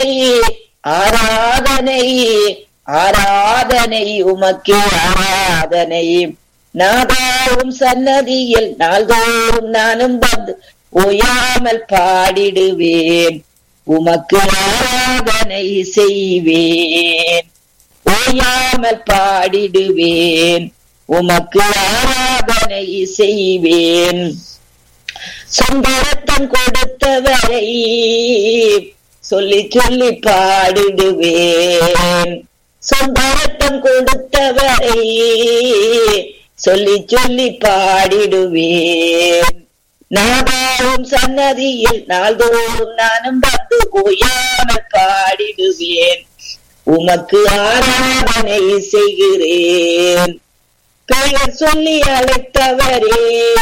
ஆராதனை ஆராதனை உமக்கே ஆராதனை நாதாவும் சன்னதியில் நாள்தோறும் நானும் வந்து ஓயாமல் பாடிடுவேன் உமக்கு ஆராதனை செய்வேன் ஓயாமல் பாடிடுவேன் உமக்கு ஆராதனை செய்வேன் சொந்தரத்தம் கொடுத்தவரை சொல்லி சொல்லி பாடிடுவேன் சொந்தரத்தம் கொடுத்தவரை சொல்லி சொல்லி பாடிடுவேன் நாதாவும் சன்னதியில் நாள்தோறும் நானும் வந்து ஓயாமல் பாடிடுவேன் உமக்கு ஆராதனை செய்கிறேன் பெயர் சொல்லி அழைத்தவரே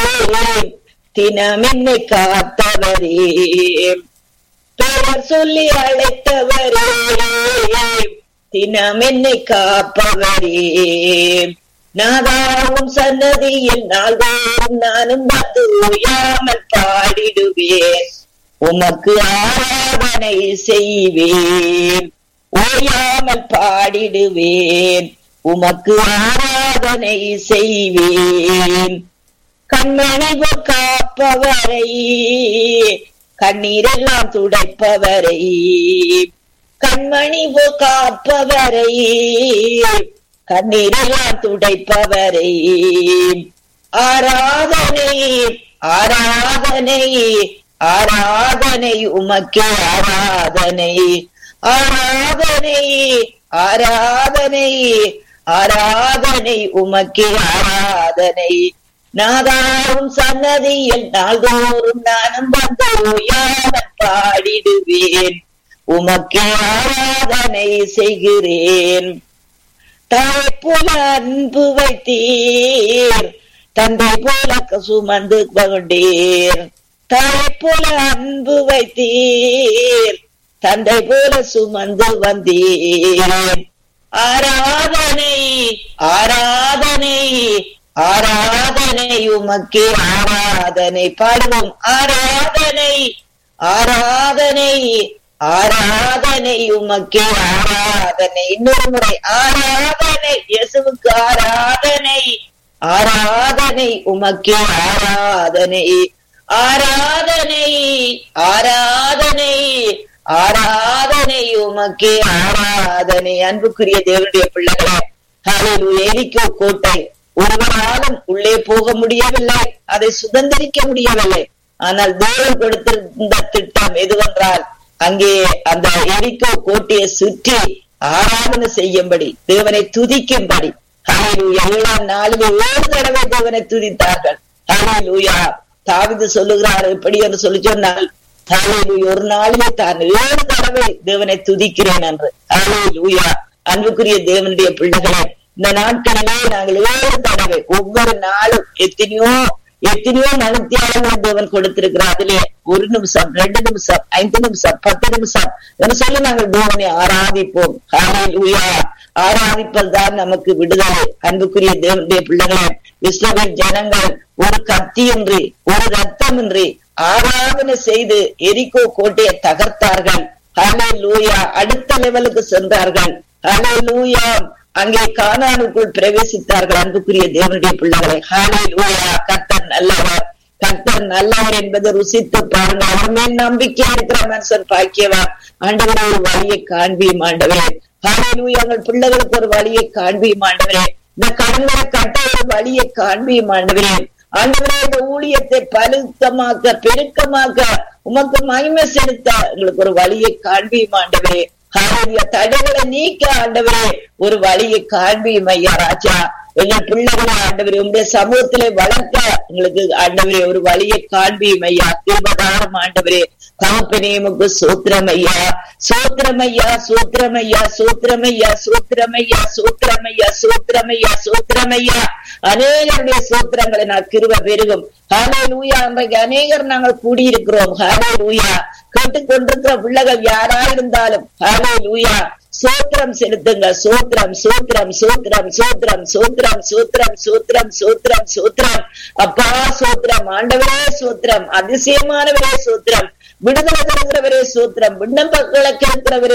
தினம் என்னை காத்தவரே பெயர் சொல்லி அழைத்தவரே தினம் என்னை காப்பவரே நாதாவும் சன்னதியில் நாள்தோறும் நானும் வந்து ஓயாமல் பாடிடுவேன் உமக்கு ஆராதனை செய்வேன் ஓயாமல் பாடிடுவேன் உமக்கு ஆராதனை செய்வேன் கண்மணிவு காப்பவரை கண்ணீரெல்லாம் துடைப்பவரை கண்மணிவு காப்பவரை கண்ணீரெல்லாம் துடைப்பவரை ஆராதனை ஆராதனை ஆராதனை உமக்கே ஆராதனை ஆராதனை ஆராதனை ஆராதனை உமக்கே ஆராதனை நாதாவும் சன்னதியில் நாள்தோறும் நானும் வந்து ஓயாமல் பாடிடுவேன் உமக்கே ஆராதனை செய்கிறேன் தாய் போல அன்பு வைத்தீர் தந்தை போல சுமந்து கொண்டீர் தாய் போல அன்பு வைத்தீர் தந்தை போல சுமந்து வந்தீர் ஆராதனை ஆராதனை ஆராதனை உமக்கே ஆராதனை பாடுவோம் ஆராதனை ஆராதனை ஆராதனை உமக்கே ஆராதனை இன்னொரு முறை ஆராதனை இயேசுவுக்கு ஆராதனை ஆராதனை உமக்கே ஆராதனை ஆராதனை ஆராதனை ஆராதனை உமக்கே ஆராதனை அன்புக்குரிய தேவனுடைய பிள்ளைகளே எரிக்கோ கோட்டை ஒருவராலும் உள்ளே போக முடியவில்லை அதை சுதந்திரிக்க முடியவில்லை ஆனால் தேவன் கொடுத்திருந்த திட்டம் எதுவென்றால் அங்கே அந்த எரிக்கோ கோட்டையை சுற்றி ஆராதனை செய்யும்படி தேவனை துதிக்கும்படி ஏழாம் நாளில் ஏழு தடவை தேவனை துதித்தார்கள் ஹalleluya தாவிது சொல்லுகிறார் எப்படி என்று சொல்லி சொன்னால் ஹalleluya ஒரு நாளிலே தான் ஏழு தடவை தேவனை துதிக்கிறேன் என்று ஹalleluya அன்புக்குரிய தேவனுடைய பிள்ளைகளே இந்த நாட்களிலே நாங்கள் ஏழு தடவை ஒவ்வொரு நாளும் எத்தனையோ எத்தனையோ மனத்தியாளங்களை தேவன் கொடுத்திருக்கிறார் அதிலே ஒரு நிமிஷம் ரெண்டு நிமிஷம் ஐந்து நிமிஷம் பத்து நிமிஷம் என்று சொல்லி நாங்கள் தேவனை ஆராதிப்போம் ஹalleluya ஆராதிப்பதுதான் நமக்கு விடுதலை அன்புக்குரிய தேவனுடைய பிள்ளைகளே இஸ்ரவேல் ஜனங்கள் ஒரு கத்தியின்றி ஒரு ரத்தமின்றி ஆராதனை செய்து எரிக்கோ கோட்டையை தகர்த்தார்கள் ஹலே லூயா அடுத்த லெவலுக்கு சென்றார்கள் ஹலே லூயா அங்கே கானானுக்குள் பிரவேசித்தார்கள் அன்புக்குரிய தேவனுடைய பிள்ளைகளை ஹலே லூயா கர்த்தர் நல்லவர் கர்த்தர் நல்லவர் என்பதை ருசித்து பாருங்க அவர் மேல் நம்பிக்கை இருக்கிற மனுஷன் பாக்கியவா ஆண்டவரே ஒரு வழியை காண்பியும் ஆண்டவரே ஹalleluya எங்கள் பிள்ளைகளுக்கு ஒரு வழியை காண்பியும் ஆண்டவரே இந்த கடன்களை கட்ட ஒரு வழியை காண்பியும் ஆண்டவரே ஆண்டவரே இந்த ஊழியத்தை பழுக்கமாக்க பெருக்கமாக்க உமக்கு மகிமை செலுத்த எங்களுக்கு ஒரு வழியை காண்பியும் ஆண்டவரே ஹalleluya தடைகளை நீக்க ஆண்டவரே ஒரு வழியை காண்பியும் ஐயா ராஜா எங்கள் பிள்ளைகளை ஆண்டவரே உங்களுடைய சமூகத்திலே வளர்க்க எங்களுக்கு ஆண்டவரே ஒரு வழியை காண்பியும் ஐயா திருபதாரம் ஆண்டவரே தகப்பனேமுக்கு சூத்திரமையா சூத்திரமையா சூத்திரமையா சூத்திரமையா சூத்திரமையா சூத்திரமையா சூத்திரமையா சூத்திரமையா அநேகருடைய சூத்திரங்களை நான் கிருவ பெருகும் ஹாலே லூயா அன்றைக்கு அநேகர் நாங்கள் கூடியிருக்கிறோம் ஹாலே லூயா கேட்டுக்கொண்டிருக்கிற பிள்ளைகள் யாரா இருந்தாலும் ஹாலே லூயா சோத்திரம் செலுத்துங்க சோத்திரம் சோத்திரம் சோத்திரம் சோத்திரம் சோத்திரம் சோத்திரம் சோத்திரம் சோத்திரம் சோத்திரம் அப்பா சோத்திரம் ஆண்டவரே சோத்திரம் அதிசயமானவரே சோத்திரம் விடுதலை தருகிறவரே சோத்திரம் விண்ணப்ப கிழக்கிறவரே